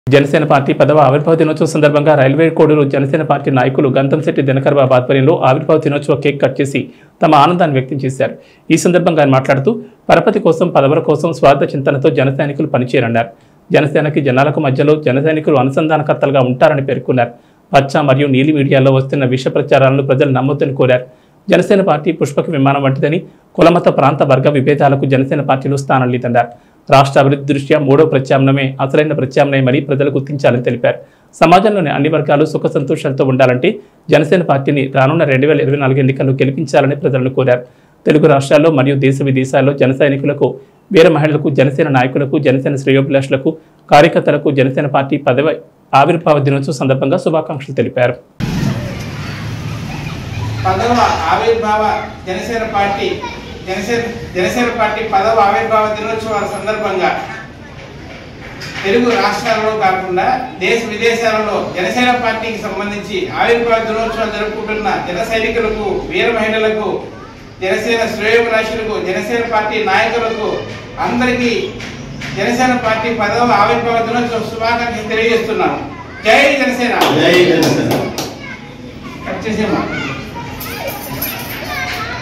Janasena party పదవ ఆవిర్భావ దినోత్సవ సందర్భంగా రైల్వే కోడూరు జనసేన పార్టీ నాయకులు గంతంశెట్టి దినకర్ బాబు ఆధ్వర్యంలో ఆవిర్భావ దినోత్సవ కేక్ కట్ చేసి తమ ఆనందాన్ని వ్యక్తం చేశారు ఈ సందర్భంగా ఆయన మాట్లాడుతూ పరపతి కోసం పదవుల కోసం స్వార్థ చింతనతో జన సైనికులు పనిచేయరన్నారు జనసేనకి జనాలకు మధ్యలో జన సైనికులు అనుసంధానకర్తలుగా ఉంటారని పేర్కొన్నారు పచ్చ మరియు నీలి మీడియాలో వస్తున్న విష ప్రచారాలను ప్రజలు నమ్మొద్దని కోరారు జనసేన పార్టీ పుష్పక విమానం వంటిదని కులమత ప్రాంత వర్గ విభేదాలకు జనసేన పార్టీలో స్థానం లేదన్నారు రాష్ట్ర అభివృద్ధి దృష్ట్యా మూడో ప్రత్యామ్నాయమే అసలైన ప్రత్యామ్నాయమని ప్రజలు గుర్తించాలని తెలిపారు సమాజంలోని అన్ని వర్గాలు సుఖ సంతోషాలతో ఉండాలంటే జనసేన పార్టీని రానున్న రెండు వేల ఇరవై నాలుగు ఎన్నికల్లో గెలిపించాలని ప్రజలను కోరారు తెలుగు రాష్ట్రాల్లో మరియు దేశ విదేశాల్లో జన సైనికులకు వీర మహిళలకు జనసేన నాయకులకు జనసేన శ్రేయోభిలాషులకు కార్యకర్తలకు జనసేన పార్టీ పదవి ఆవిర్భావ దినోత్సవ సందర్భంగా శుభాకాంక్షలు తెలిపారు పదవ ఆవిర్భావ జనసేన పార్టీ జనసేన జనసేన పార్టీ పదవ ఆవిర్భావ దినోత్సవాల సందర్భంగా తెలుగు రాష్ట్రాలలో కాకుండా దేశ విదేశాలలో జనసేన పార్టీకి సంబంధించి ఆవిర్భావ దినోత్సవాలు జరుపుకుంటున్న జన సైనికులకు వీర మహిళలకు జనసేన శ్రేయోభిలాషులకు జనసేన పార్టీ నాయకులకు అందరికీ జనసేన పార్టీ పదవ ఆవిర్భావ దినోత్సవ శుభాకాంక్షలు తెలియజేస్తున్నాను జై జనసేన జై జనసేన కట్ చేసేమా